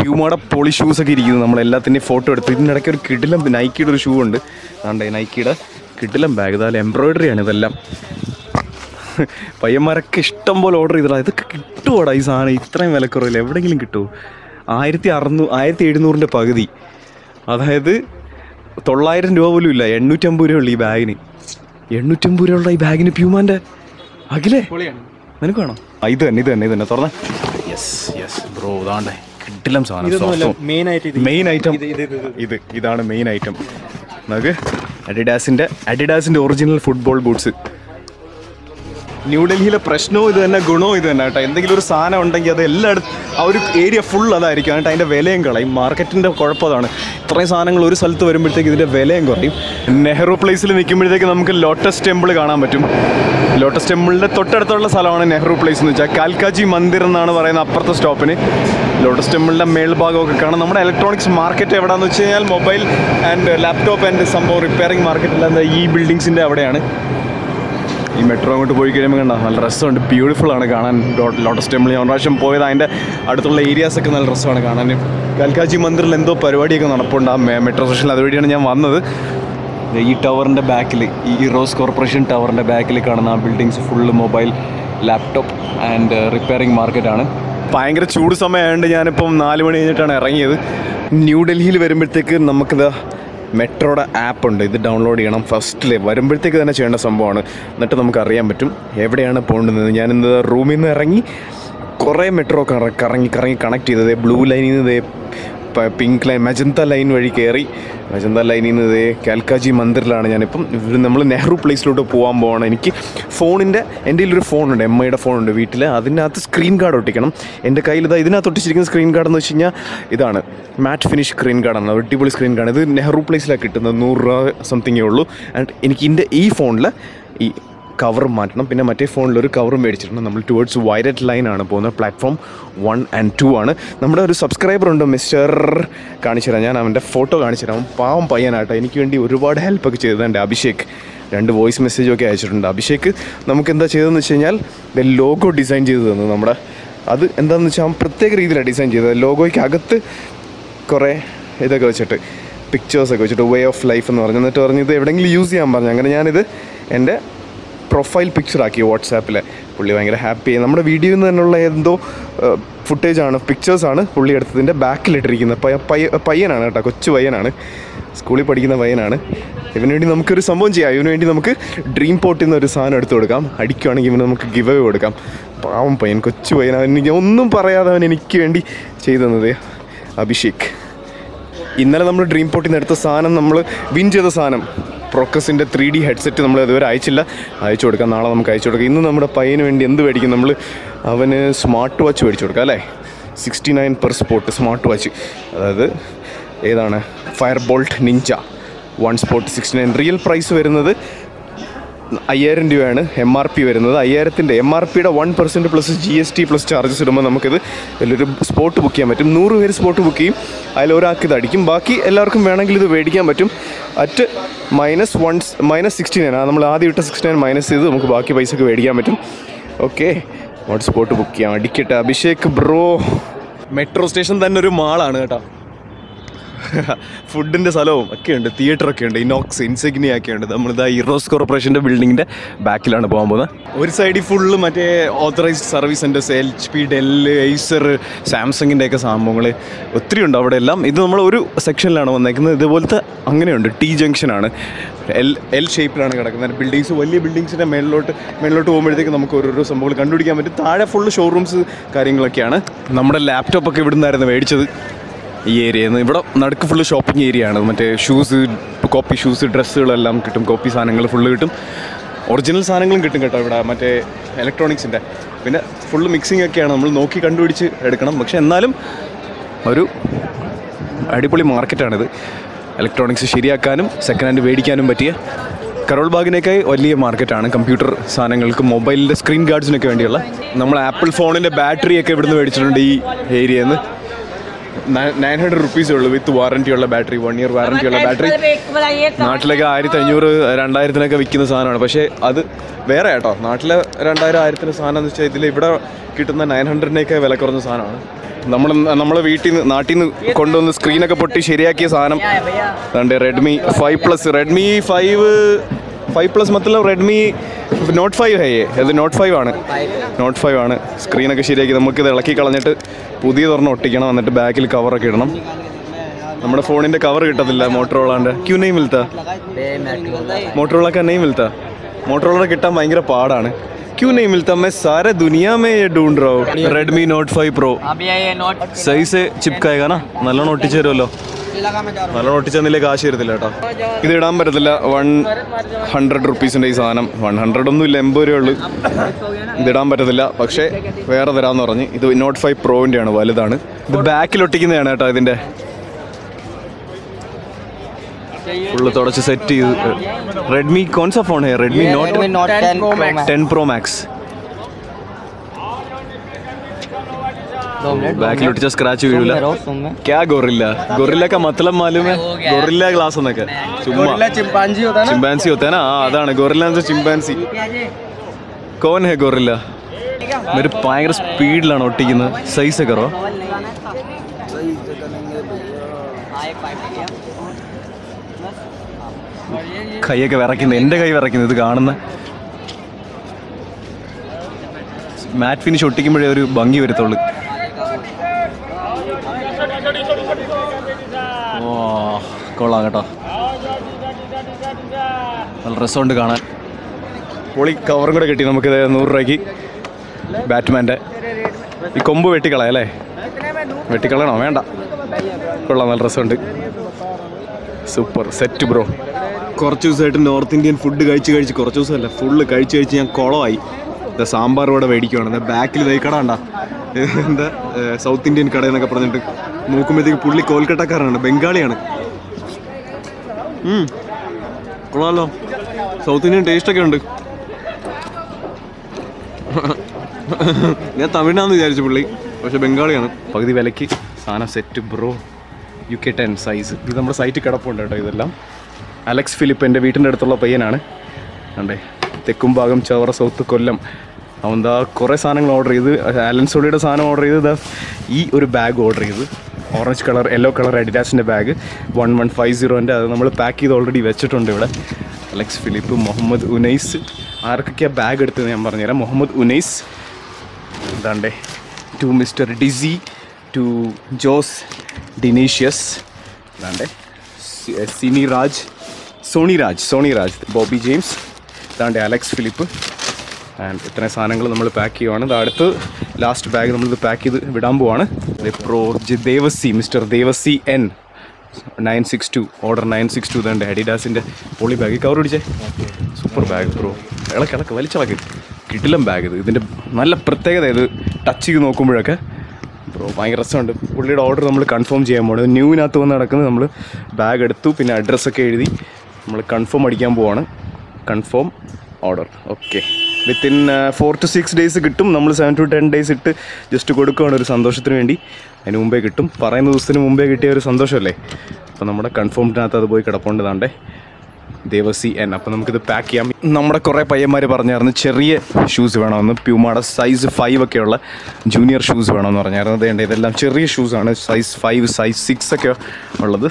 പ്യൂമയുടെ poly shoes ഒക്കെ ഇരിക്കുന്നത് നമ്മൾ എല്ലാത്തിൻ്റെയും ഫോട്ടോ എടുത്ത് ഇതിൻ്റെ ഇടയ്ക്ക് ഒരു കിടിലം നൈക്കിയുടെ ഒരു ഷൂ ഉണ്ട് അതുകൊണ്ട് നൈക്കിയുടെ കിടിലം ബാഗ് ഇതായാലും എംബ്രോയിഡറി ആണ് ഇതെല്ലാം പയ്യന്മാരൊക്കെ ഇഷ്ടം പോലെ ഓർഡർ ചെയ്തടാ ഇതൊക്കെ കിട്ടുമോടാ ഈ സാധനം ഇത്രയും വിലക്കുറവില്ല എവിടെയെങ്കിലും കിട്ടുമോ ആയിരത്തി അറുന്നൂ ആയിരത്തി എഴുന്നൂറിൻ്റെ പകുതി അതായത് തൊള്ളായിരം രൂപ പോലും ഇല്ല എണ്ണൂറ്റമ്പത് രൂപ ഉള്ളു ഈ ബാഗിന് എണ്ണൂറ്റമ്പത് രൂപ ഉള്ള ഈ ബാഗിന് പ്യൂമാൻ്റെ അഖിലേ നിനക്ക് വേണോ ആ, ഇത് തന്നെ ഇത് തന്നെ ഇത് തന്നെ തുറന്നേ യെസ് യെസ് ബ്രോ ഇതാണ്ടേ കിട്ടില്ല സാധനം മെയിൻ ആയിട്ട് ഇത് മെയിൻ ഐറ്റം ഇത് ഇത് ഇത് ഇത് ഇതാണ് മെയിൻ ഐറ്റം നമുക്ക് അഡിഡാസിൻ്റെ അഡിഡാസിൻ്റെ ഒറിജിനൽ ഫുട്ബോൾ ബൂട്ട്സ് ന്യൂഡൽഹിയിലെ പ്രശ്നവും ഇത് തന്നെ ഗുണവും ഇത് തന്നെ കേട്ടോ എന്തെങ്കിലും ഒരു സാധനം ഉണ്ടെങ്കിൽ അത് എല്ലായിടത്തും ആ ഒരു ഏരിയ ഫുൾ അതായിരിക്കും എന്നിട്ട് അതിൻ്റെ വിലയും കളയും മാർക്കറ്റിൻ്റെ കുഴപ്പം അതാണ് ഇത്രയും സാധനങ്ങൾ ഒരു സ്ഥലത്ത് വരുമ്പോഴത്തേക്ക് ഇതിൻ്റെ വിലയും കുറയും നെഹ്റു പ്ലേസിൽ നിൽക്കുമ്പോഴത്തേക്ക് നമുക്ക് ലോട്ടസ് ടെമ്പിൾ കാണാൻ പറ്റും ലോട്ടസ് ടെമ്പിളിൻ്റെ തൊട്ടടുത്തുള്ള സ്ഥലമാണ് നെഹ്റു പ്ലേസ് എന്ന് വെച്ചാൽ കാൽക്കാജി മന്ദിർ എന്നാണ് പറയുന്ന അപ്പുറത്തെ സ്റ്റോപ്പിന് ലോട്ടസ് ടെമ്പിളിൻ്റെ മേൽഭാഗമൊക്കെ കാണാം നമ്മുടെ ഇലക്ട്രോണിക്സ് മാർക്കറ്റ് എവിടെയാണെന്ന് വെച്ച് കഴിഞ്ഞാൽ മൊബൈൽ ആൻഡ് ലാപ്ടോപ്പ് ആൻഡ് സംഭവം റിപ്പയറിംഗ് മാർക്കറ്റ് എല്ലാം ഈ ബിൽഡിങ്സിൻ്റെ അവിടെയാണ് ഈ മെട്രോ അങ്ങോട്ട് പോയി കഴിയുമ്പോൾ കണ്ട നല്ല രസമുണ്ട് ബ്യൂട്ടിഫുൾ ആണ് കാണാൻ ഡോ- ലോട്ടസ് ടെമ്പിൾ ഞാൻ ഒരു പ്രാവശ്യം പോയത് അതിൻ്റെ അടുത്തുള്ള ഏരിയാസ് ഒക്കെ നല്ല രസമാണ് കാണാൻ കൽക്കാജി മന്ദിറിൽ എന്തോ പരിപാടിയൊക്കെ നടപ്പുണ്ട് ആ മെ- മെട്രോ സ്റ്റേഷനിൽ അതുവഴിയാണ് ഞാൻ വന്നത് ഈ ടവറിൻ്റെ ബാക്കിൽ ഈ റോസ് കോർപ്പറേഷൻ ടവറിൻ്റെ ബാക്കിൽ കാണുന്ന ആ buildings full mobile laptop and repairing മാർക്കറ്റാണ് ഭയങ്കര ചൂട് സമയമായതുകൊണ്ട് ഞാനിപ്പം നാല് മണി കഴിഞ്ഞിട്ടാണ് ഇറങ്ങിയത് ന്യൂഡൽഹിയിൽ വരുമ്പോഴത്തേക്ക് നമുക്കിത് മെട്രോയുടെ ആപ്പ് ഉണ്ട് ഇത് ഡൗൺലോഡ് ചെയ്യണം ഫസ്റ്റിൽ വരുമ്പോഴത്തേക്ക് തന്നെ ചെയ്യേണ്ട സംഭവമാണ് എന്നിട്ട് നമുക്ക് അറിയാൻ പറ്റും എവിടെയാണ് പോകേണ്ടത് ഞാനിന്ന് റൂമിൽ നിന്ന് ഇറങ്ങി കുറേ മെട്രോ കറ കറങ്ങി കറങ്ങി കണക്ട് ചെയ്തത് ബ്ലൂ ലൈനിൽ നിന്ന് പിങ്ക് ലൈൻ മജന്ത ലൈൻ വഴി കയറി മജന്ത ലൈനിൽ നിന്ന് ദേ കാൽക്കാജി മന്ദിറിലാണ് ഞാനിപ്പം ഇവിടെ നമ്മൾ നെഹ്റു പ്ലേസിലോട്ട് പോകാൻ പോകണം എനിക്ക് ഫോണിൻ്റെ എൻ്റെ കയ്യിലൊരു ഫോണുണ്ട് എം ഐയുടെ ഫോണുണ്ട് വീട്ടിൽ അതിനകത്ത് സ്ക്രീൻ കാർഡ് ഒട്ടിക്കണം എൻ്റെ കയ്യിൽ ഇതാ ഇതിനകത്ത് ഒട്ടിച്ചിരിക്കുന്ന സ്ക്രീൻ കാർഡ് എന്ന് വെച്ച് കഴിഞ്ഞാൽ ഇതാണ് മാറ്റ് ഫിനിഷ് സ്ക്രീൻ കാർഡാണ് അടിപൊളി സ്ക്രീൻ കാർഡ് ഇത് നെഹ്റു പ്ലേസിലാണ് കിട്ടുന്നത് നൂറ് രൂപ സംതിങ്ങേ ഉള്ളൂ ആൻഡ് എനിക്ക് എൻ്റെ ഈ ഫോണിൽ ഈ കവർ മാറ്റണം പിന്നെ മറ്റേ ഫോണിൽ ഒരു കവർ മേടിച്ചിട്ടുണ്ട് നമ്മൾ ടുവേർഡ്സ് വയലറ്റ് ലൈൻ ആണ് പോകുന്നത് പ്ലാറ്റ്ഫോം വൺ ആൻഡ് ടു ആണ് നമ്മുടെ ഒരു സബ്സ്ക്രൈബർ ഉണ്ട് മിസ്റ്റർ കാണിച്ചു തരാം ഞാൻ അവൻ്റെ ഫോട്ടോ കാണിച്ചു തരാം അവൻ പാവം പയ്യനാട്ടോ എനിക്ക് വേണ്ടി ഒരുപാട് ഹെൽപ്പൊക്കെ ചെയ്തതുണ്ട് അഭിഷേക് രണ്ട് വോയിസ് മെസ്സേജൊക്കെ അയച്ചിട്ടുണ്ട് അഭിഷേക് നമുക്ക് എന്താ ചെയ്തതെന്ന് വെച്ച് കഴിഞ്ഞാൽ ലോഗോ ഡിസൈൻ ചെയ്ത് തന്നു നമ്മുടെ അത് എന്താണെന്ന് വെച്ചാൽ അവൻ പ്രത്യേക രീതിയിലാണ് ഡിസൈൻ ചെയ്തത് ലോഗോയ്ക്ക് അകത്ത് കുറേ ഇതൊക്കെ വെച്ചിട്ട് പിക്ചേഴ്സൊക്കെ വെച്ചിട്ട് വേ ഓഫ് ലൈഫ് എന്ന് പറഞ്ഞു എന്നിട്ട് പറഞ്ഞു ഇത് എവിടെയെങ്കിലും യൂസ് ചെയ്യാൻ പറഞ്ഞു അങ്ങനെ ഞാനിത് എൻ്റെ പ്രൊഫൈൽ പിക്ചറാക്കി വാട്സാപ്പിൽ പുള്ളി ഭയങ്കര ഹാപ്പി നമ്മുടെ വീഡിയോയിൽ നിന്ന് തന്നെയുള്ള എന്തോ ഫുട്ടേജാണ് പിക്ചേഴ്സാണ് പുള്ളി എടുത്തതിൻ്റെ ബാക്കിലിട്ടിരിക്കുന്നത് പയ്യ പയ്യ പയ്യനാണ് കേട്ടോ കൊച്ചു പയ്യനാണ് സ്കൂളിൽ പഠിക്കുന്ന പയ്യനാണ് ഇവന് വേണ്ടി നമുക്കൊരു സംഭവം ചെയ്യാം ഇവന് വേണ്ടി നമുക്ക് ഡ്രീം പോട്ടിൽ നിന്ന് ഒരു സാധനം എടുത്തു കൊടുക്കാം അടിക്കുവാണെങ്കിൽ ഇവന് നമുക്ക് ഗിവ് അവേ കൊടുക്കാം പാവം പയ്യൻ കൊച്ചു പയ്യൻ അവൻ എനിക്ക് ഒന്നും പറയാതെ അവൻ എനിക്ക് വേണ്ടി ചെയ്തു തന്നത് അഭിഷേക് ഇന്നലെ നമ്മൾ ഡ്രീം പോട്ടിൽ നിന്ന് എടുത്ത സാധനം നമ്മൾ വിൻ ചെയ്ത സാധനം പ്രൊക്കസിൻ്റെ ത്രീ ഡി ഹെഡ്സെറ്റ് നമ്മൾ ഇതുവരെ അയച്ചില്ല അയച്ചു കൊടുക്കാം നാളെ നമുക്ക് അയച്ചു കൊടുക്കാം ഇന്ന് നമ്മുടെ പയ്യന് വേണ്ടി എന്ത് മേടിക്കും നമ്മൾ അവന് സ്മാർട്ട് വാച്ച് മേടിച്ചു കൊടുക്കാം അല്ലേ sixty nine per spot smart watch അതായത് ഏതാണ് Fire Boltt Ninja one spot sixty nine real price വരുന്നത് അയ്യായിരം രൂപയാണ് എം ആർ പി വരുന്നത് അയ്യായിരത്തിൻ്റെ എം ആർ പിയുടെ one percent plus G S T plus charges ഇടുമ്പോൾ നമുക്കിത് വലിയൊരു സ്പോട്ട് ബുക്ക് ചെയ്യാൻ പറ്റും നൂറ് പേര് സ്പോട്ട് ബുക്ക് ചെയ്യും അതിൽ ഒരാൾക്ക് ഇത് അടിക്കും ബാക്കി എല്ലാവർക്കും വേണമെങ്കിൽ ഇത് മേടിക്കാൻ പറ്റും at minus one minus sixty nine ആ നമ്മൾ ആദ്യം ഇട്ട സിക്സ്റ്റി നയൻ മൈനസ് ചെയ്ത് നമുക്ക് ബാക്കി പൈസക്ക് മേടിക്കാൻ പറ്റും ഓക്കെ അങ്ങോട്ട് സ്പോട്ട് ബുക്ക് ചെയ്യാം അടിക്കട്ടെ അഭിഷേക് ബ്രോ മെട്രോ സ്റ്റേഷൻ തന്നെ ഒരു മാളാണ് കേട്ടോ ഫുഡിൻ്റെ സ്ഥലവും ഒക്കെ ഉണ്ട് തിയേറ്ററൊക്കെ ഉണ്ട് ഇനോക്സ് ഇൻസെഗ്നി ഒക്കെ ഉണ്ട് നമ്മളിതാ ഇറോസ് കോർപ്പറേഷൻ്റെ ബിൽഡിങ്ങിൻ്റെ ബാക്കിലാണ് പോകാൻ പോകുന്നത് ഒരു സൈഡിൽ ഫുള്ള് മറ്റേ authorised service centres H P Dell Acer സാംസങ്ങിൻ്റെ ഒക്കെ സംഭവങ്ങൾ ഒത്തിരി ഉണ്ട് അവിടെ എല്ലാം ഇത് നമ്മൾ ഒരു സെക്ഷനിലാണ് വന്നേക്കുന്നത് ഇതുപോലത്തെ അങ്ങനെയുണ്ട് ടി ജംഗ്ഷനാണ് എൽ എൽ ഷേപ്പിലാണ് കിടക്കുന്നത് ബിൽഡിങ്സ് വലിയ ബിൽഡിങ്സിൻ്റെ മേളിലോട്ട് മേളിലോട്ട് പോകുമ്പോഴത്തേക്ക് നമുക്ക് ഓരോരോ സംഭവങ്ങൾ കണ്ടുപിടിക്കാൻ പറ്റും താഴെ ഫുള്ള് ഷോറൂംസ് കാര്യങ്ങളൊക്കെയാണ് നമ്മുടെ ലാപ്ടോപ്പൊക്കെ ഇവിടെ നിന്നായിരുന്നു മേടിച്ചത് ഈ ഏരിയയിൽ നിന്ന് ഇവിടെ നടുക്ക് ഫുള്ള് ഷോപ്പിംഗ് ഏരിയ ആണ് മറ്റേ ഷൂസ് കോപ്പി ഷൂസ് ഡ്രസ്സുകളെല്ലാം കിട്ടും കോപ്പി സാധനങ്ങൾ ഫുള്ള് കിട്ടും ഒറിജിനൽ സാധനങ്ങളും കിട്ടും കേട്ടോ ഇവിടെ മറ്റേ ഇലക്ട്രോണിക്സിൻ്റെ പിന്നെ ഫുള്ള് മിക്സിംഗ് ഒക്കെയാണ് നമ്മൾ നോക്കി കണ്ടുപിടിച്ച് എടുക്കണം പക്ഷെ എന്നാലും ഒരു അടിപൊളി മാർക്കറ്റാണിത് ഇലക്ട്രോണിക്സ് ശരിയാക്കാനും സെക്കൻഡ് ഹാൻഡ് മേടിക്കാനും പറ്റിയ കരോൾ ബാഗിനേക്കായി വലിയ മാർക്കറ്റാണ് കമ്പ്യൂട്ടർ സാധനങ്ങൾക്ക് മൊബൈലിൻ്റെ സ്ക്രീൻ ഗാർഡ്സിനൊക്കെ വേണ്ടിയുള്ള നമ്മൾ ആപ്പിൾ ഫോണിൻ്റെ ബാറ്ററിയൊക്കെ ഇവിടുന്ന് മേടിച്ചിട്ടുണ്ട് ഈ ഏരിയയിൽ നിന്ന് നയൻ ഹൺഡ്രഡ് റുപ്പീസേ ഉള്ളൂ വിത്ത് വാറൻറ്റി ഉള്ള ബാറ്ററി വൺ ഇയർ വാറൻറ്റി ഉള്ള ബാറ്ററി നാട്ടിലൊക്കെ ആയിരത്തി അഞ്ഞൂറ് രണ്ടായിരത്തിനൊക്കെ വിൽക്കുന്ന സാധനമാണ് പക്ഷേ അത് വേറെ കേട്ടോ നാട്ടിലെ രണ്ടായിരം ആയിരത്തിന് സാധനം എന്ന് വെച്ചാൽ ഇതിൽ ഇവിടെ കിട്ടുന്ന നയൻ ഹൺഡ്രഡിനൊക്കെ വില കുറഞ്ഞ സാധനമാണ് നമ്മൾ നമ്മളെ വീട്ടിൽ നിന്ന് നാട്ടിൽ നിന്ന് കൊണ്ടുവന്ന് സ്ക്രീനൊക്കെ പൊട്ടി ശരിയാക്കിയ സാധനം അതുകൊണ്ട് Redmi five plus Redmi five five plus മൊത്തം റെഡ്മി നോട്ട് ഫൈവ് ഹേ അത് നോട്ട് ഫൈവ് ആണ് നോട്ട് ഫൈവ് ആണ് സ്ക്രീനൊക്കെ ശരിയാക്കി നമുക്കിത് ഇളക്കി കളഞ്ഞിട്ട് പുതിയ തുറന്ന് ഒട്ടിക്കണം എന്നിട്ട് ബാക്കിൽ കവറൊക്കെ ഇടണം നമ്മുടെ ഫോണിന്റെ കവർ കിട്ടത്തില്ല മോട്ടറോളാണ്ട് ക്യൂ നെയ് മിൽത്ത मोटरोला का नहीं मिलता मोटरोला കിട്ടാൻ ഭയങ്കര പാടാണ് क्यों नहीं मिलता मैं सारे दुनिया में ये ढूंढ रहा हूँ रेडमी नोट फाइव प्रो अभी ये नोट സൈ സെ ചിപ്കായക നാ നല്ലോണം ഒട്ടിച്ചു തരുമല്ലോ നല്ലോണം ഒട്ടിച്ചെന്നില്ലേ കാശ് തരത്തില്ല കേട്ടോ ഇത് ഇടാൻ പറ്റത്തില്ല വൺ ഹൺഡ്രഡ് റുപ്പീസിൻ്റെ ഈ സാധനം വൺ ഹൺഡ്രഡ് ഒന്നും ഇല്ല എൺപത് രൂപ ഉള്ളൂ ഇത് ഇടാൻ പറ്റത്തില്ല പക്ഷേ വേറെ തരാമെന്ന് പറഞ്ഞ് ഇത് നോട്ട് ഫൈവ് പ്രോവിൻ്റെ ആണ് വലുതാണ് ഇത് ബാക്കിൽ ഒട്ടിക്കുന്നതാണ് കേട്ടോ ഇതിൻ്റെ ഫുള്ള് തുടച്ച് സെറ്റ് ചെയ്ത് റെഡ്മി കോൺസ ഫോൺ ഹേ Redmi note Redmi Note 10 Pro Max. Ten pro max दो मिनट ബാക്കിൽ ഒട്ടിച്ച സ്ക്രാച്ച് വീഴില്ല रहो तुम में ക്യാ ഗൊറില്ല ഗൊറില്ല का मतलब मालूम है ഗൊറില്ല ഗ്ലാസ് എന്നൊക്കെ ചുമ്മാ चिंपांजी होता है ചിമ്പാൻസി होता है ना ആ അതാണ് ഗൊറില്ല എന്ന് വെച്ചാൽ ചിമ്പാൻസി കോൻ ഹേ ഗൊറില്ല ഒരു ഭയങ്കര സ്പീഡിലാണ് ഒട്ടിക്കുന്നത് സൈസ് ഒക്കെ റോ കൈയൊക്കെ വിറയ്ക്കുന്നത് എൻ്റെ കൈ വിറയ്ക്കുന്നത് ഇത് കാണുന്ന മാറ്റ് ഫിനിഷ് ഒട്ടിക്കുമ്പോഴേ ഒരു ഭംഗി വരത്തുള്ളൂ ഓ കൊള്ളാം കേട്ടോ നല്ല രസമുണ്ട് കാണാൻ പൊളി കവറും കൂടെ കിട്ടി നമുക്കിത് നൂറ് രൂപയ്ക്ക് ബാറ്റ്മാൻ്റെ ഈ കൊമ്പ് വെട്ടിക്കളയാം അല്ലേ വെട്ടിക്കളയണോ വേണ്ട കൊള്ളാം നല്ല രസമുണ്ട് സൂപ്പർ സെറ്റ് ബ്രോ കുറച്ച് ദിവസമായിട്ട് നോർത്ത് ഇന്ത്യൻ ഫുഡ് കഴിച്ച് കഴിച്ച് കുറച്ച് ദിവസമല്ല ഫുള്ള് കഴിച്ച് കഴിച്ച് ഞാൻ കുളമായി ഇതാ സാമ്പാർ ഇവിടെ മേടിക്കുവാണ് എന്താ ബാക്കിൽ ഇതായി കട ഉണ്ടാ എന്താ ഏഹ്, സൗത്ത് ഇന്ത്യൻ കട എന്നൊക്കെ പറഞ്ഞിട്ട് നോക്കുമ്പോഴത്തേക്ക് പുള്ളി കോൽക്കട്ടക്കാരനാണ് ബംഗാളിയാണ് ഉം. കൊള്ളാമല്ലോ സൗത്ത് ഇന്ത്യൻ ടേസ്റ്റ് ഒക്കെ ഉണ്ട് ഞാൻ തമിഴ്നാന്ന് വിചാരിച്ചു പുള്ളി പക്ഷെ ബംഗാളിയാണ് പകുതി വിലയ്ക്ക് സാധനം set bro U K ten size ഇത് നമ്മുടെ സൈറ്റിൽ കിടപ്പുണ്ട് കേട്ടോ ഇതെല്ലാം അലക്സ് ഫിലിപ്പ് എൻ്റെ വീട്ടിൻ്റെ അടുത്തുള്ള പയ്യനാണ് കണ്ടേ തെക്കും ഭാഗം ചവറ സൗത്ത് കൊല്ലം അവൻ ദാ കുറേ സാധനങ്ങൾ ഓർഡർ ചെയ്ത് ആലൻ സോളിയുടെ സാധനം ഓർഡർ ചെയ്ത് ദാ ഈ ഒരു ബാഗ് ഓർഡർ ചെയ്ത് ഓറഞ്ച് കളർ യെല്ലോ കളർ അഡിഡാസിൻ്റെ ബാഗ് വൺ വൺ ഫൈവ് സീറോൻ്റെ അത് നമ്മൾ പാക്ക് ചെയ്ത് ഓൾറെഡി വെച്ചിട്ടുണ്ട് ഇവിടെ അലക്സ് ഫിലിപ്പ് മുഹമ്മദ് ഉനൈസ് ആർക്കൊക്കെയാണ് ബാഗ് എടുത്തത് ഞാൻ പറഞ്ഞുതരാം മുഹമ്മദ് ഉനൈസ് എന്താണ്ടേ to mister DC to Jose ഡിനീഷ്യസ് എന്താണ്ടേ സി- സിനി രാജ് സോണി രാജ് സോണി രാജ് ബോബി ജെയിംസ് ഇതാണ്ട് അലക്സ് ഫിലിപ്പ് ആൻഡ് ഇത്രയും സാധനങ്ങൾ നമ്മൾ പാക്ക് ചെയ്യുവാണ് ഇത് അടുത്ത് ലാസ്റ്റ് ബാഗ് നമ്മളിത് പാക്ക് ചെയ്ത് വിടാൻ പോവാണ് bro Devasi mister Devasi N nine six two order nine six two ഇതുണ്ട് അഡിഡാസിൻ്റെ പൊളി ബാഗ് കവർ പിടിച്ചേ സൂപ്പർ ബാഗ് ബ്രോ ഇളക്ക് ഇളക്ക് വലിച്ചിളക്ക് കിടിലം ബാഗ് ഇത് ഇതിൻ്റെ നല്ല പ്രത്യേകത ഇത് ടച്ച് ചെയ്ത് നോക്കുമ്പോഴൊക്കെ ബ്രോ ഭയങ്കര രസമുണ്ട് പുള്ളിയുടെ ഓർഡർ നമ്മൾ കൺഫേം ചെയ്യാൻ പോകുന്നത് ന്യൂവിനകത്ത് വന്ന് നടക്കുന്നത് നമ്മൾ ബാഗ് എടുത്തു പിന്നെ അഡ്രസ്സൊക്കെ എഴുതി നമ്മൾ കൺഫേം അടിക്കാൻ പോവാണ് confirm order okay within four to six days കിട്ടും നമ്മൾ സെവൻ ടു ടെൻ ഡേയ്സ് ഇട്ട് ജസ്റ്റ് കൊടുക്കുകയാണ് ഒരു സന്തോഷത്തിന് വേണ്ടി അതിന് മുമ്പേ കിട്ടും പറയുന്ന ദിവസത്തിന് മുമ്പേ കിട്ടിയ ഒരു സന്തോഷമല്ലേ അപ്പോൾ നമ്മുടെ കൺഫേമിനകത്ത് അത് പോയി കിടപ്പുണ്ട് താണ്ടേ ദേവസി എൻ അപ്പം നമുക്കിത് പാക്ക് ചെയ്യാം നമ്മുടെ കുറേ പയ്യന്മാർ പറഞ്ഞായിരുന്നു ചെറിയ ഷൂസ് വേണമെന്ന് പ്യൂമയുടെ സൈസ് ഫൈവ് ഒക്കെയുള്ള ജൂനിയർ ഷൂസ് വേണമെന്ന് പറഞ്ഞായിരുന്നു അതേണ്ട ഇതെല്ലാം ചെറിയ ഷൂസാണ് സൈസ് ഫൈവ് സൈസ് സിക്സ് ഒക്കെ ഉള്ളത്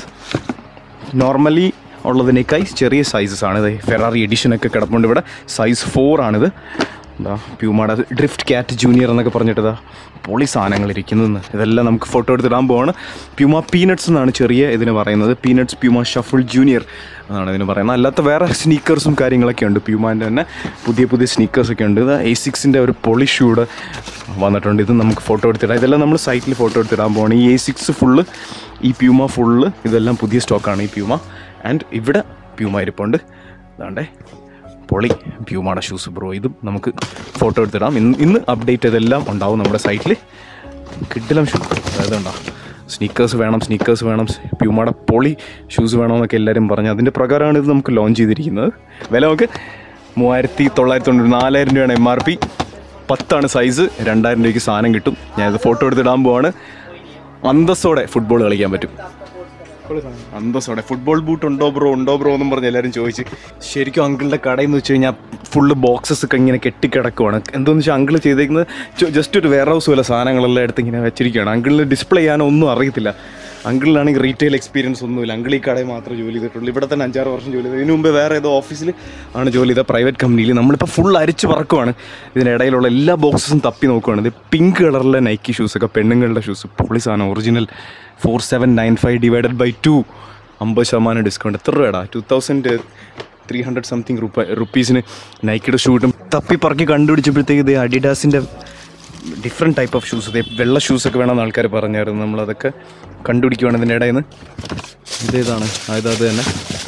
നോർമലി ഉള്ളതിനേക്കായി ചെറിയ സൈസസ് ആണ് ഇത് ഫെറാറി എഡിഷനൊക്കെ കിടപ്പുണ്ട് ഇവിടെ സൈസ് ഫോർ ആണിത് എന്താ പ്യൂമയുടെ ഡ്രിഫ്റ്റ് ക്യാറ്റ് ജൂനിയർ എന്നൊക്കെ പറഞ്ഞിട്ട് ഇതാ പൊളി സാധനങ്ങൾ ഇരിക്കുന്നതെന്ന് ഇതെല്ലാം നമുക്ക് ഫോട്ടോ എടുത്തിടാൻ പോവാണ് പ്യൂമ പീനട്സ് എന്നാണ് ചെറിയ ഇതിന് പറയുന്നത് പീനട്സ് പ്യൂമ ഷഫിൾ ജൂനിയർ എന്നാണ് ഇതിന് പറയുന്നത് അല്ലാത്ത വേറെ സ്നീക്കേഴ്സും കാര്യങ്ങളൊക്കെ ഉണ്ട് പ്യൂമാൻ്റെ തന്നെ പുതിയ പുതിയ സ്നീക്കേഴ്സൊക്കെ ഉണ്ട് ഇത് എ സിക്സിൻ്റെ ഒരു പൊളി ഷൂഡ് വന്നിട്ടുണ്ട് ഇത് നമുക്ക് ഫോട്ടോ എടുത്തിടാം ഇതെല്ലാം നമ്മൾ സൈറ്റിൽ ഫോട്ടോ എടുത്തിടാൻ പോവാണ് ഈ എ സിക്സ് ഫുള്ള് ഈ പ്യൂമ ഫുള്ള് ഇതെല്ലാം പുതിയ സ്റ്റോക്കാണ് ഈ പ്യൂമ ആൻഡ് ഇവിടെ പ്യൂമ ഇരിപ്പുണ്ട് അതാണ്ടേ പൊളി പ്യൂമയുടെ ഷൂസ് ബ്രോ ഇതും നമുക്ക് ഫോട്ടോ എടുത്തിടാം ഇന്ന് ഇന്ന് അപ്ഡേറ്റ് ഇതെല്ലാം ഉണ്ടാവും നമ്മുടെ സൈറ്റിൽ കിഡിലം ഷൂ അതായത് ഉണ്ടോ സ്നീക്കേഴ്സ് വേണം സ്നീക്കേഴ്സ് വേണം പ്യൂമയുടെ പൊളി ഷൂസ് വേണമെന്നൊക്കെ എല്ലാവരും പറഞ്ഞു അതിൻ്റെ പ്രകാരമാണ് ഇത് നമുക്ക് ലോഞ്ച് ചെയ്തിരിക്കുന്നത് വില നമുക്ക് മൂവായിരത്തി തൊള്ളായിരത്തി തൊണ്ണൂറ് നാലായിരം രൂപയാണ് എം ആർ പി പത്താണ് സൈസ് രണ്ടായിരം രൂപയ്ക്ക് സാധനം കിട്ടും ഞാനിത് ഫോട്ടോ എടുത്തിടാൻ പോവാണ് അന്തസ്സോടെ ഫുട്ബോൾ കളിക്കാൻ പറ്റും അന്തസ്സോടെ ഫുട്ബോൾ ബൂട്ട് ഉണ്ടോ ബ്രോ ഉണ്ടോ ബ്രോ എന്നും പറഞ്ഞ് എല്ലാവരും ചോദിച്ച് ശരിക്കും അങ്കിളിൻ്റെ കടയിൽ എന്ന് വെച്ച് കഴിഞ്ഞാൽ ഫുള്ള് ബോക്സസ് ഒക്കെ ഇങ്ങനെ കെട്ടിക്കിടക്കുവാണ് എന്താണെന്ന് വെച്ചാൽ അങ്കിൾ ചെയ്തേക്കുന്നത് ജസ്റ്റ് ഒരു വെയർ ഹൗസ് പോലെ സാധനങ്ങളെല്ലാം എടുത്ത് ഇങ്ങനെ വെച്ചിരിക്കുകയാണ് അങ്കിളിന് ഡിസ്പ്ലേ ചെയ്യാനോ ഒന്നും അറിയത്തില്ല അങ്കിളിനാണെങ്കിൽ റീറ്റെയിൽ എക്സ്പീരിയൻസ് ഒന്നുമില്ല അങ്കിൾ ഈ കടയിൽ മാത്രമേ ജോലി ചെയ്തിട്ടുള്ളൂ ഇവിടെ തന്നെ അഞ്ചാറ് വർഷം ജോലി ചെയ്തത് ഇതിനു മുമ്പ് വേറെ ഏതോ ഓഫീസിൽ ആണ് ജോലി ചെയ്ത പ്രൈവറ്റ് കമ്പനിയിൽ നമ്മളിപ്പോൾ ഫുൾ അരിച്ച് പറക്കുവാണ് ഇതിനിടയിലുള്ള എല്ലാ ബോക്സസും തപ്പി നോക്കുവാണ് ഇത് പിങ്ക് കളറിലെ നൈക്കി ഷൂസൊക്കെ പെണ്ണുങ്ങളുടെ ഷൂസ് പൊളി സാധനം original four seven nine five divided by two അമ്പത് ശതമാനം ഡിസ്കൗണ്ട് എത്ര രൂപടാ two thousand three hundred something റുപ്പ റുപ്പീസിന് നൈക്കിയുടെ ഷൂട്ടും തപ്പി പറക്കി കണ്ടുപിടിച്ചപ്പോഴത്തേക്ക് ഇത് അഡിഡാസിൻ്റെ ഡിഫറെൻറ്റ് ടൈപ്പ് ഓഫ് ഷൂസ് വെള്ള ഷൂസൊക്കെ വേണമെന്ന് ആൾക്കാർ പറഞ്ഞായിരുന്നു നമ്മളതൊക്കെ കണ്ടുപിടിക്കുവാണ് ഇതിൻ്റെ ഇടയിൽ നിന്ന് ഇതേതാണ് അത് അത് തന്നെ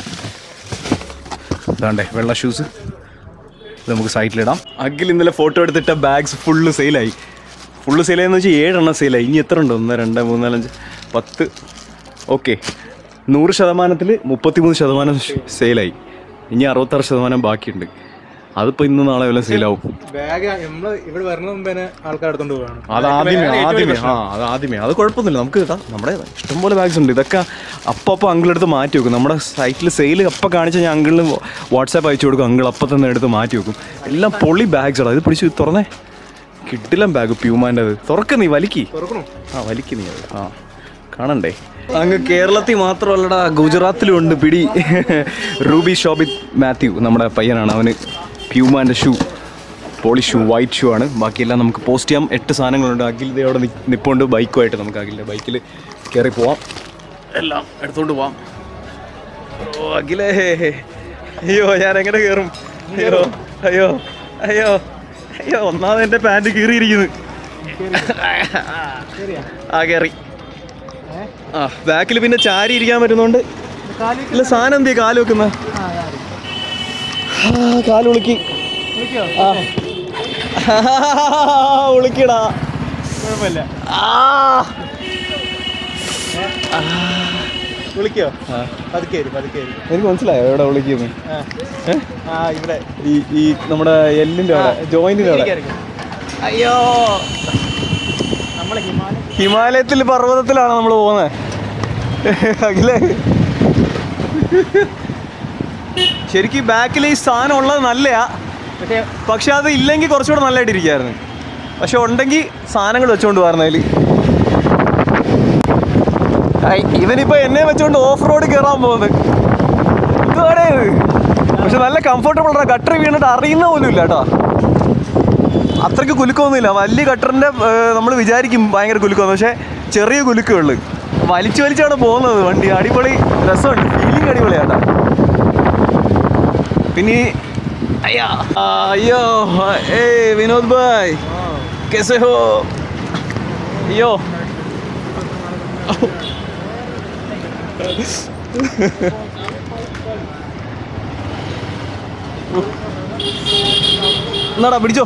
ഇതാണ്ടേ വെള്ള ഷൂസ് ഇത് നമുക്ക് സൈറ്റിലിടാം അഖിൽ ഇന്നലെ ഫോട്ടോ എടുത്തിട്ട ബാഗ്സ് ഫുള്ള് സെയിലായി ഫുള്ള് സെയിലായെന്ന് വെച്ചാൽ ഏഴെണ്ണം സെയിലായി ഇനി എത്ര ഉണ്ട് ഒന്ന് രണ്ട് മൂന്ന് നാലഞ്ച് പത്ത് ഓക്കെ നൂറ് ശതമാനത്തിൽ മുപ്പത്തിമൂന്ന് ശതമാനം സെയിലായി ഇനി അറുപത്താറ് ശതമാനം ബാക്കിയുണ്ട് അതിപ്പോൾ ഇന്ന് നാളെ വല്ല സെയിലാവും ബാഗ് നമ്മള് ഇവിടെ വരുന്ന മുമ്പ് തന്നെ ആൾക്കാർ എടുത്തോണ്ട് പോവാണ് അത് ആദ്യമേ ആദ്യമേ ആ അത് ആദ്യമേ അത് കുഴപ്പമൊന്നുമില്ല നമുക്ക് കിട്ടാം നമ്മുടെ ഇഷ്ടംപോലെ ബാഗ്സ് ഉണ്ട് ഇതൊക്കെ അപ്പം അപ്പം അങ്കിളെടുത്ത് മാറ്റി വെക്കും നമ്മുടെ സൈറ്റിൽ സെയിൽ അപ്പം കാണിച്ചാൽ ഞാൻ അങ്കിളിന് വാട്സാപ്പ് അയച്ചു കൊടുക്കും അങ്കിൾ അപ്പം തന്നെ എടുത്ത് മാറ്റി വെക്കും എല്ലാം പൊളി ബാഗ്സ് ആണ് ഇത് പിടിച്ച് തുറന്നേ കിട്ടില്ല ബാഗ് പ്യൂമാൻ്റെ അത് തുറക്ക് നീ വലിക്ക് തുറക്കണോ ആ വലിക്ക് നീ അത് ആ കാണണ്ടേ അങ്ങ് കേരളത്തിൽ മാത്രമല്ലടാ ഗുജറാത്തിലും ഉണ്ട് പിടി റൂബി ഷോബിത് മാത്യു നമ്മുടെ പയ്യനാണ് അവന് പ്യൂമാൻ്റെ ഷൂ പോളി ഷൂ വൈറ്റ് ഷൂ ആണ് ബാക്കിയെല്ലാം നമുക്ക് പോസ്റ്റ് ചെയ്യാം എട്ട് സാധനങ്ങളുണ്ട് അഖിൽ ദേ അവിടെ നിക്ക് നിപ്പുണ്ട് ബൈക്കുമായിട്ട് നമുക്ക് അഖിലിൻ്റെ ബൈക്കിൽ കയറി പോവാം എല്ലാം എടുത്തുകൊണ്ട് പോവാം ഓ അഖിലേ അയ്യോ ഞാൻ എങ്ങനെ കയറും അയ്യോ അയ്യോ അയ്യോ അയ്യോ ഒന്നാമത് എൻ്റെ പാൻറ് കീറിയിരിക്കുന്നു ആ കയറി ആ ബാക്കിൽ പിന്നെ ചാരി ഇരിക്കാൻ പറ്റുന്നോണ്ട് ഇല്ല സാധനം എന്തിയാ കാല് വെക്കുന്ന കാല് ഉളുക്കി ആ ഉളുക്കിടാ കുഴപ്പമില്ല ആ വിളിക്കോ പതുക്കെ വരും, പതുക്കെ വരും. എനിക്ക് മനസ്സിലായോ എവിടെ വിളിക്കുന്നു ആ. ആ ഇവിടെ ഈ ഈ നമ്മുടെ എല്ലിന്റെ അവിടെ ജോയിന്റിന്റെ അവിടെ അയ്യോ നമ്മളെ ഹിമാലയ ഹിമാലയത്തിൽ പർവ്വതത്തിലാണ് നമ്മൾ പോകുന്നത് അഖിലേ ശരിക്കും ബാക്കിൽ ഈ സാധനം ഉള്ളത് നല്ലയാ പക്ഷേ പക്ഷെ അത് ഇല്ലെങ്കിൽ കുറച്ചുകൂടെ നല്ലതായിട്ട് ഇരിക്കായിരുന്നു പക്ഷെ ഉണ്ടെങ്കിൽ സാധനങ്ങൾ വെച്ചോണ്ട് പോകാറുന്നതിൽ ഇവനിപ്പോ എന്നെ വെച്ചോണ്ട് ഓഫ് റോഡ് കയറാൻ പോകുന്നത് ഇതുവാടേ ഇത് പക്ഷെ നല്ല കംഫർട്ടബിൾ ആണ് ഗട്ടർ വീണിട്ട് അറിയുന്ന പോലും ഇല്ല കേട്ടോ അത്രയ്ക്ക് കുലുക്കമൊന്നുമില്ല വലിയ ഗട്ടറിന്റെ നമ്മൾ വിചാരിക്കും ഭയങ്കര കുലുക്കമെന്ന് പക്ഷെ ചെറിയ കുലുക്കേ ഉള്ളു വലിച്ചു വലിച്ചാണ് പോകുന്നത് വണ്ടി അടിപൊളി രസമുണ്ട് ഫീലിംഗ് അടിപൊളിയാട്ടാ പിന്നെ ഈ- അയ്യാ ആ, അയ്യോ ഏ വിനോദ് ഭായ് कैसे हो അയ്യോ എന്നാടാ പിടിച്ചോ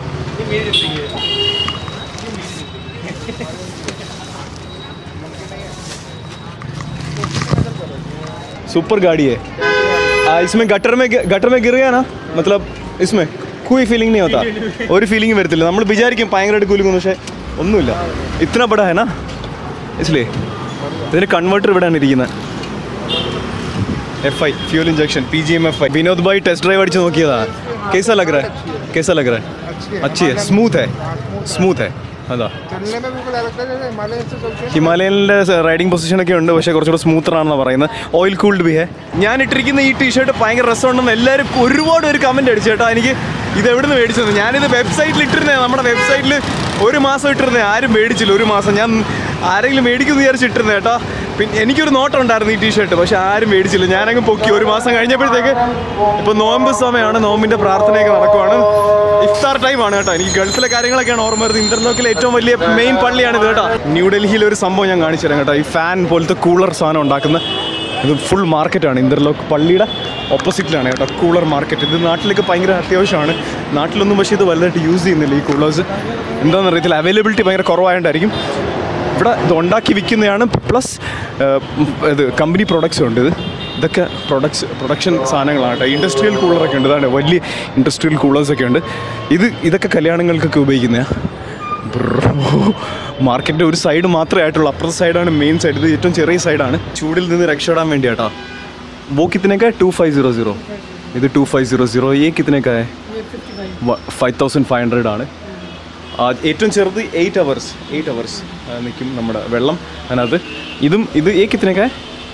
सुपर गाड़ी है आ, इसमें गटर में गटर में गिर गया ना मतलब इसमें कोई ഫീലിംഗ് नहीं होता ഒരു ഫീലിംഗ് വരത്തില്ല നമ്മൾ വിചാരിക്കും ഭയങ്കരമായിട്ട് കുലുക്കുന്നു പക്ഷേ ഒന്നുമില്ല ഇത്ര ബഡ ഹേ നാ ഇസ്ലേ ഇതിന് കൺവേർട്ടർ ഇവിടെയാണ് ഇരിക്കുന്നത് F I fuel injection P G M F I Vinod bhai test drive അടിച്ച് നോക്കിയതാ കേസാ ലഗ് रहा है कैसा लग रहा है अच्छी है स्मूथ है स्मूथ है അതാ चलने में भी लगता है हिमालय से चलते ഹിമാലയനിലെ റൈഡിംഗ് പൊസിഷൻ ഒക്കെ ഉണ്ട് പക്ഷേ കുറച്ചുകൂടെ സ്മൂത്തർ ആണെന്ന് പറയുന്നത് ഓയിൽ കൂൾഡ് ബി ഹേ ഞാൻ ഇട്ടിരിക്കുന്ന ഈ ടീഷർട്ട് ഭയങ്കര രസമുണ്ടെന്ന് എല്ലാവരും ഒരുപാട് ഒരു കമൻറ്റ് അടിച്ചു കേട്ടോ എനിക്ക് ഇത് എവിടെ നിന്ന് മേടിച്ചത് ഞാനിത് വെബ്സൈറ്റിൽ ഇട്ടിരുന്നേ നമ്മുടെ വെബ്സൈറ്റിൽ ഒരു മാസം ഇട്ടിരുന്നേ ആരും മേടിച്ചില്ല ഒരു മാസം ഞാൻ ആരെങ്കിലും മേടിക്കുമെന്ന് വിചാരിച്ചിട്ടിരുന്നേ കേട്ടോ പിന്നെ എനിക്കൊരു നോട്ടം ഉണ്ടായിരുന്നു ഈ ടീഷർട്ട് പക്ഷെ ആരും മേടിച്ചില്ല ഞാനങ്ങ് പൊക്കി ഒരു മാസം കഴിഞ്ഞപ്പോഴത്തേക്ക് ഇപ്പോൾ നോമ്പ് സമയമാണ് നോമ്പിൻ്റെ പ്രാർത്ഥനയൊക്കെ നടക്കുവാണ് ഇഫ്താർ ടൈമാണ് കേട്ടോ എനിക്ക് ഗൾഫിലെ കാര്യങ്ങളൊക്കെയാണ് ഓർമ്മ വരുന്നത് ഇന്റർലോക്കിലെ ഏറ്റവും വലിയ മെയിൻ പള്ളിയാണ് ഇത് കേട്ടോ ന്യൂഡൽഹിയിൽ ഒരു സംഭവം ഞാൻ കാണിച്ചു തരാം കേട്ടോ ഈ ഫാൻ പോലത്തെ കൂളർ സാധനം ഉണ്ടാക്കുന്ന ഇത് ഫുൾ മാർക്കറ്റാണ് ഇന്റർലോക്ക് പള്ളിയുടെ ഓപ്പോസിറ്റിലാണ് കേട്ടോ കൂളർ മാർക്കറ്റ് ഇത് നാട്ടിലേക്ക് ഭയങ്കര അത്യാവശ്യമാണ് നാട്ടിലൊന്നും പക്ഷേ ഇത് വലുതായിട്ട് യൂസ് ചെയ്യുന്നില്ല ഈ കൂളേഴ്സ് എന്താണെന്ന് അറിയത്തില്ല അവൈലബിലിറ്റി ഭയങ്കര കുറവായതുകൊണ്ടായിരിക്കും ഇവിടെ ഇത് ഉണ്ടാക്കി വിൽക്കുന്നതാണ് പ്ലസ് ഇത് കമ്പനി പ്രൊഡക്ട്സും ഉണ്ട് ഇത് ഇതൊക്കെ പ്രൊഡക്ട്സ് പ്രൊഡക്ഷൻ സാധനങ്ങളാണ് കേട്ടോ ഇൻഡസ്ട്രിയൽ കൂളറൊക്കെ ഉണ്ട് ഇതാണ് വലിയ ഇൻഡസ്ട്രിയൽ കൂളേഴ്സൊക്കെ ഉണ്ട് ഇത് ഇതൊക്കെ കല്യാണങ്ങൾക്കൊക്കെ ഉപയോഗിക്കുന്നതാണ് ബ്രോ മാർക്കറ്റിൻ്റെ ഒരു സൈഡ് മാത്രമേ ആയിട്ടുള്ളൂ അപ്പുറത്തെ സൈഡാണ് മെയിൻ സൈഡ് ഇത് ഏറ്റവും ചെറിയ സൈഡാണ് ചൂടിൽ നിന്ന് രക്ഷപ്പെടാൻ വേണ്ടിയാട്ടോ वो कितने का है टू फाइव जीरो जीरो ഇത് ടു ഫൈവ് സീറോ സീറോ ഏ കിത്തനൊക്കെ ഫൈവ് തൗസൻഡ് ഫൈവ് ഹൺഡ്രഡ് ആണ് ആ, ഏറ്റവും ചെറുത് എയ്റ്റ് അവേഴ്സ് എയ്റ്റ് അവേഴ്സ് നിൽക്കും നമ്മുടെ വെള്ളം അതിനകത്ത് ഇതും ഇത് ഏ കിത്തനൊക്കെ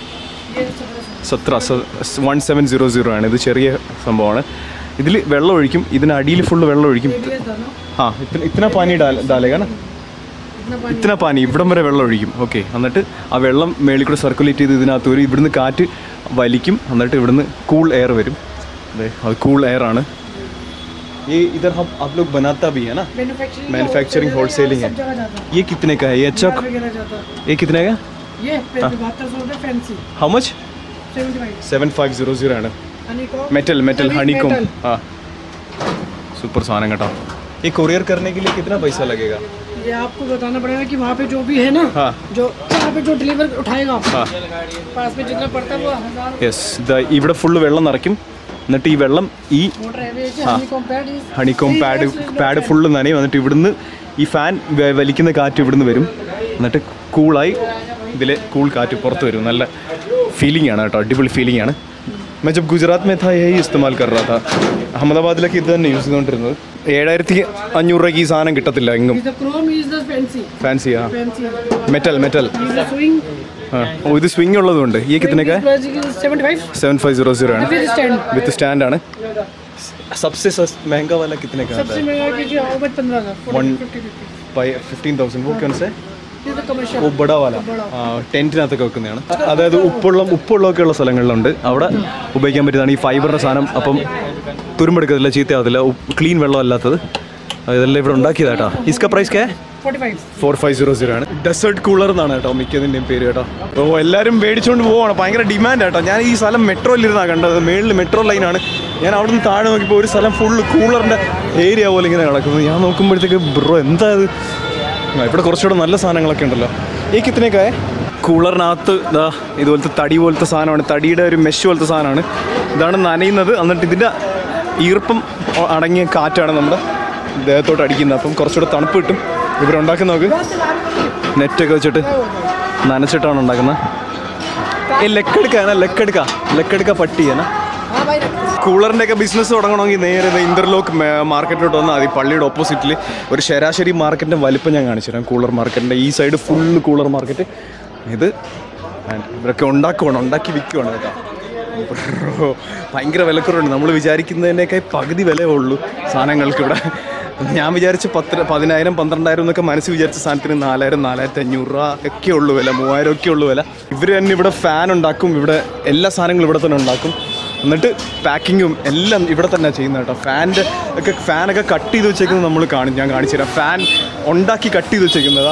സത്ര വൺ സെവൻ സീറോ സീറോ ആണ് ഇത് ചെറിയ സംഭവമാണ് ഇതിൽ വെള്ളം ഒഴിക്കും ഇതിന് അടിയിൽ ഫുള്ള് വെള്ളം ഒഴിക്കും ആ ഇത്ര ഇത്ര പാനി ഡാല ഡാലേഗാ ना? ഇത്ര പാനി ഇവിടം വരെ വെള്ളം ഒഴിക്കും ഓക്കെ എന്നിട്ട് ആ വെള്ളം മേളിൽ കൂടെ സർക്കുലേറ്റ് ചെയ്ത് ഇതിനകത്ത് വരും ഇവിടുന്ന് കാറ്റ് വലിക്കും എന്നിട്ട് ഇവിടുന്ന് കൂൾ എയർ വരും അതെ അത് കൂൾ എയർ ആണ് ये इधर हम आप लोग बनाता भी है ना मैन्युफैक्चरिंग मैन्युफैक्चरिंग होलसेलिंग है सब जगह जाता है ये कितने का है ये अच्छा वगैरह जाता है ये कितने का ये बहत्तर सौ रुपये fancy how much seventy five seven five zero zero ആണ് मेटल मेटल हनीकॉम हाँ सुपर सामान घटा ये कोरियर करने के लिए कितना पैसा लगेगा ये आपको बताना पड़ेगा कि वहाँ पे जो भी है ना हाँ जो वहाँ पे जो डिलीवर उठाएगा हाँ पास में जितना पड़ता है वो हजार യെസ് ഇവിടെ ഫുള്ള് വെള്ളം നിറയ്ക്കും എന്നിട്ട് ഈ വെള്ളം ഈ मोटर है honeycomb pad is honeycomb three pad years is pad not full നനയും എന്നിട്ട് ഇവിടുന്ന് ഈ ഫാൻ വലിക്കുന്ന കാറ്റ് ഇവിടുന്ന് വരും എന്നിട്ട് കൂളായി ഇതിൽ കൂൾ കാറ്റ് പുറത്ത് വരും നല്ല ഫീലിംഗ് ആണ് കേട്ടോ അടിപൊളി ഫീലിംഗ് ആണ് मैं जब गुजरात में था यही इस्तेमाल कर रहा था അഹമ്മദാബാദിലൊക്കെ ഇത് തന്നെ യൂസ് ചെയ്തുകൊണ്ടിരുന്നത് ഏഴായിരത്തി അഞ്ഞൂറ് രൂപയ്ക്ക് ഈ സാധനം കിട്ടത്തില്ല എങ്ങും is the chrome is the fancy ഫാൻസിയാ fancy metal metal is the swing ആ ഓ ഇത് സ്വിങ് ഉള്ളതുകൊണ്ട് ഈ കിത്തനൊക്കെ price is seventy five seven five zero zero ആണ് with stand विथ स्टैंड ആണ് सबसे सस- महंगा वाला कितने का आता सबसे है महंगा कीजिए आओ बच पंद्रह हजार One- fifty fifty five fifteen thousand वो कौन सा है is the commercial ഓ ബഡ വാല ആ ടെൻറ്റിനകത്തൊക്കെ വെക്കുന്നതാണ് അതായത് ഉപ്പുള്ള ഉപ്പുള്ളൊക്കെ ഉള്ള സ്ഥലങ്ങളിലുണ്ട് അവിടെ ഉപയോഗിക്കാൻ പറ്റുന്നതാണ് ഈ ഫൈബറിൻ്റെ സാധനം അപ്പം തുരുമ്പെടുക്കത്തില്ല ചീത്തയാവത്തില്ല ക്ലീൻ വെള്ളം അല്ലാത്തത് ഇതെല്ലാം ഇവിടെ ഉണ്ടാക്കിയതാട്ടാ ഇസ്ക പ്രൈസ് കേ forty five four five zero zero ആണ് ഡെസേർട്ട് കൂളർ എന്നാണ് കേട്ടോ മിക്കതിൻ്റെയും പേര് കേട്ടോ ഓ എല്ലാവരും മേടിച്ചുകൊണ്ട് പോവാണ് ഭയങ്കര ഡിമാൻഡ് കേട്ടോ ഞാൻ ഈ സ്ഥലം മെട്രോയിലിരുന്നാണ് കണ്ടത് മേളിൽ മെട്രോ ലൈനാണ് ഞാൻ അവിടെ നിന്ന് താഴെ നോക്കിയപ്പോൾ ഒരു സ്ഥലം ഫുള്ള് കൂളറിൻ്റെ ഏരിയ പോലെ ഇങ്ങനെ കിടക്കുന്നത് ഞാൻ നോക്കുമ്പോഴത്തേക്ക് ബ്രോ എന്താ ഇത് ആ, ഇവിടെ കുറച്ചുകൂടെ നല്ല സാധനങ്ങളൊക്കെ ഉണ്ടല്ലോ ഈ കിത്തനേക്കായ കൂളറിനകത്ത് ഇതാ ഇതുപോലത്തെ തടി പോലത്തെ സാധനമാണ് തടിയുടെ ഒരു മെഷ് പോലത്തെ സാധനമാണ് ഇതാണ് നനയുന്നത് എന്നിട്ട് ഇതിൻ്റെ ഈർപ്പം ഒ- അടങ്ങിയ കാറ്റാണ് നമ്മുടെ ദേഹത്തോട്ട് അടിക്കുന്നത് അപ്പം കുറച്ചുകൂടെ തണുപ്പ് കിട്ടും ഇവരുണ്ടാക്കുന്ന നോക്ക് നെറ്റൊക്കെ വെച്ചിട്ട് നനച്ചിട്ടാണ് ഉണ്ടാക്കുന്നത് ഏ ലെക്കെടുക്കാണ് ലെക്കെടുക്ക ലെക്കെടുക്ക പട്ടിയാണ് हाँ भाई കൂളറിൻ്റെ ഒക്കെ ബിസിനസ് തുടങ്ങണമെങ്കിൽ നേരെ ദേ ഇന്റർലോക്ക് മാർക്കറ്റിലോട്ട് വന്നാൽ മതി പള്ളിയുടെ ഓപ്പോസിറ്റിൽ ഒരു ശരാശരി മാർക്കറ്റിൻ്റെ വലിപ്പം ഞാൻ കാണിച്ചു തരാം കൂളർ മാർക്കറ്റിൻ്റെ ഈ സൈഡ് ഫുള്ള് കൂളർ മാർക്കറ്റ് ഇത് ഇവരൊക്കെ ഉണ്ടാക്കുവാണ് ഉണ്ടാക്കി വിൽക്കുവാണ് കേട്ടോ ബ്രോ, ഭയങ്കര വിലക്കുറവുണ്ട് നമ്മൾ വിചാരിക്കുന്നതിനേക്കാൾ പകുതി വിലയേ ഉള്ളൂ സാധനങ്ങൾക്ക് ഇവിടെ ഞാൻ വിചാരിച്ച പത്ത് പതിനായിരം പന്ത്രണ്ടായിരം എന്നൊക്കെ മനസ്സിൽ വിചാരിച്ച സാധനത്തിന് നാലായിരം നാലായിരത്തി അഞ്ഞൂറ് രൂപ ഒക്കെ ഉള്ളൂ വില മൂവായിരം ഒക്കെ ഉള്ളൂ വില ഇവർ തന്നെ ഇവിടെ ഫാൻ ഉണ്ടാക്കും ഇവിടെ എല്ലാ സാധനങ്ങളും ഇവിടെ തന്നെ ഉണ്ടാക്കും എന്നിട്ട് പാക്കിങ്ങും എല്ലാം ഇവിടെ തന്നെ ചെയ്യുന്നത് കേട്ടോ ഫാനിൻ്റെ ഒക്കെ ഫാനൊക്കെ കട്ട് ചെയ്ത് വെച്ചേക്കുന്നത് നമ്മൾ കാണും ഞാൻ കാണിച്ചു തരാം ഫാൻ ഉണ്ടാക്കി കട്ട് ചെയ്ത് വെച്ചേക്കുന്നതാ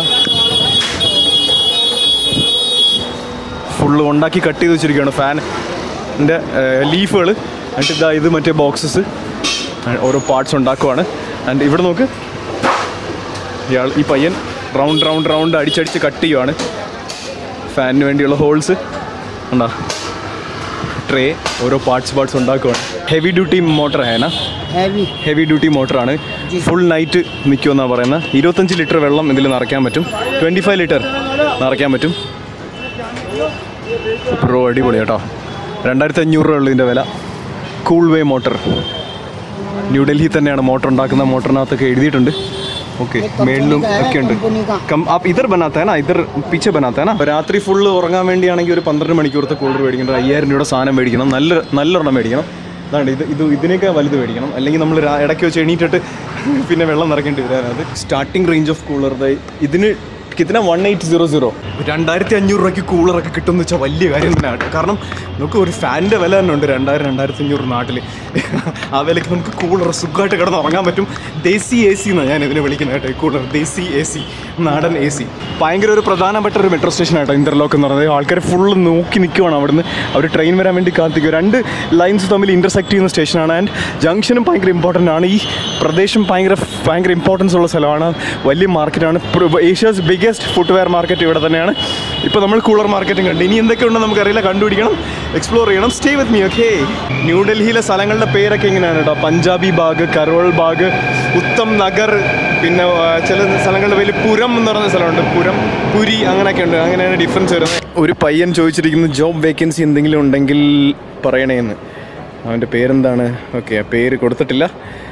ഫുള്ള് ഉണ്ടാക്കി കട്ട് ചെയ്ത് വെച്ചിരിക്കുകയാണ് ഫാനിൻ്റെ ലീഫുകൾ എന്നിട്ട് ഇതാ ഇത് മറ്റേ ബോക്സസ് ഓരോ പാർട്സ് ഉണ്ടാക്കുവാണ് ആൻഡ് ഇവിടെ നോക്ക് ഇയാൾ ഈ പയ്യൻ റൗണ്ട് റൗണ്ട് റൗണ്ട് അടിച്ചടിച്ച് കട്ട് ചെയ്യുവാണ് ഫാനിന് വേണ്ടിയുള്ള ഹോൾസ് ഉണ്ടോ ട്രേ ഓരോ പാർട്സ് പാർട്സ് ഉണ്ടാക്കുവാണ് ഹെവി ഡ്യൂട്ടി മോട്ടർ ഹേന हैवी ഹെവി ഡ്യൂട്ടി മോട്ടറാണ് ഫുൾ നൈറ്റ് നിൽക്കുമെന്നാണ് പറയുന്നത് ഇരുപത്തഞ്ച് ലിറ്റർ വെള്ളം ഇതിൽ നിറയ്ക്കാൻ പറ്റും ട്വൻറ്റി ഫൈവ് ലിറ്റർ നിറയ്ക്കാൻ പറ്റും പ്രോ അടിപൊളി കേട്ടോ രണ്ടായിരത്തി അഞ്ഞൂറ് രൂപ ഉള്ളൂ ഇതിൻ്റെ വില കൂൾ വേ മോട്ടർ ന്യൂഡൽഹി തന്നെയാണ് മോട്ടർ ഉണ്ടാക്കുന്ന മോട്ടറിനകത്തൊക്കെ എഴുതിയിട്ടുണ്ട് ഓക്കെ മേളിലും ഒക്കെ ഉണ്ട് കം ആപ്പ് ഇതർ ബനാത്ത है ना ഇതർ പിച്ച ബനാത്ത है ना രാത്രി ഫുള്ള് ഉറങ്ങാൻ വേണ്ടിയാണെങ്കിൽ ഒരു പന്ത്രണ്ട് മണിക്കൂറത്തെ കൂളർ മേടിക്കണം അയ്യായിരം രൂപയുടെ സാധനം മേടിക്കണം നല്ല നല്ലൊരെണ്ണം മേടിക്കണം അതാണ് ഇത് ഇത് ഇതിനേക്കാൾ വലുത് മേടിക്കണം അല്ലെങ്കിൽ നമ്മൾ ഇടയ്ക്ക് വെച്ച് എണീറ്റിട്ട് പിന്നെ വെള്ളം നിറയ്ക്കേണ്ടി വരാനത് സ്റ്റാർട്ടിംഗ് റേഞ്ച് ഓഫ് കൂളർ ഇതിന് കിतना വൺ എയ്റ്റ് സീറോ സീറോ രണ്ടായിരത്തി അഞ്ഞൂറ് രൂപയ്ക്ക് കൂളറൊക്കെ കിട്ടുമെന്ന് വെച്ചാൽ വലിയ കാര്യം തന്നെയാണ് കാരണം നമുക്ക് ഒരു ഫാനിൻ്റെ വില തന്നെ ഉണ്ട് രണ്ടായിരം രണ്ടായിരത്തി അഞ്ഞൂറ് നാട്ടിൽ ആ വിലയ്ക്ക് നമുക്ക് കൂളർ സുഖമായിട്ട് കിടന്ന് ഉറങ്ങാൻ പറ്റും ദേശി എ സി എന്നാണ് ഞാൻ ഇതിനെ വിളിക്കുന്നത് കേട്ടോ ഈ കൂളർ ദേശി എ സി നാടൻ എ സി ഭയങ്കര ഒരു പ്രധാനപ്പെട്ട ഒരു മെട്രോ സ്റ്റേഷൻ ആട്ടോ ഇന്റർലോക്ക് എന്ന് പറയുന്നത് ആൾക്കാർ ഫുള്ള് നോക്കി നിൽക്കുവാണ് അവിടുന്ന് അവർ ട്രെയിൻ വരാൻ വേണ്ടി കാത്തിക്കുക രണ്ട് ലൈൻസ് തമ്മിൽ ഇൻ്റർസെക്ട് ചെയ്യുന്ന സ്റ്റേഷനാണ് ആൻഡ് ജംഗ്ഷനും ഭയങ്കര ഇമ്പോർട്ടൻ്റ് ആണ് ഈ പ്രദേശം ഭയങ്കര ഭയങ്കര ഇമ്പോർട്ടൻസ് ഉള്ള സ്ഥലമാണ് വലിയ മാർക്കറ്റാണ് ഏഷ്യാസ് ബിഗ്ഗസ്റ്റ് ഫുട്വെയർ മാർക്കറ്റ് ഇവിടെ തന്നെയാണ് ഇപ്പോൾ നമ്മൾ കൂളർ മാർക്കറ്റും കണ്ട് ഇനി എന്തൊക്കെ ഉണ്ടെന്ന് നമുക്കറിയില്ല കണ്ടുപിടിക്കണം എക്സ്പ്ലോർ ചെയ്യണം സ്റ്റേ വിത്ത് മീ ഓക്കെ ന്യൂഡൽഹിയിലെ സ്ഥലങ്ങളുടെ പേരൊക്കെ ഇങ്ങനെയാണ് കേട്ടോ പഞ്ചാബി ബാഗ് കരോൾ ബാഗ് ഉത്തം നഗർ പിന്നെ ആ, ചില സ്ഥലങ്ങളിൽ വലിയ പുരം എന്ന് പറയുന്ന സ്ഥലമുണ്ട് പുരം പുരി അങ്ങനെയൊക്കെ ഉണ്ട് അങ്ങനെയാണ് ഡിഫറൻസ് വരുന്നത് ഒരു പയ്യൻ ചോദിച്ചിരിക്കുന്നു ജോബ് വേക്കൻസി എന്തെങ്കിലും ഉണ്ടെങ്കിൽ പറയണേന്ന് അവൻ്റെ പേരെന്താണ് ഓക്കെ പേര് കൊടുത്തിട്ടില്ല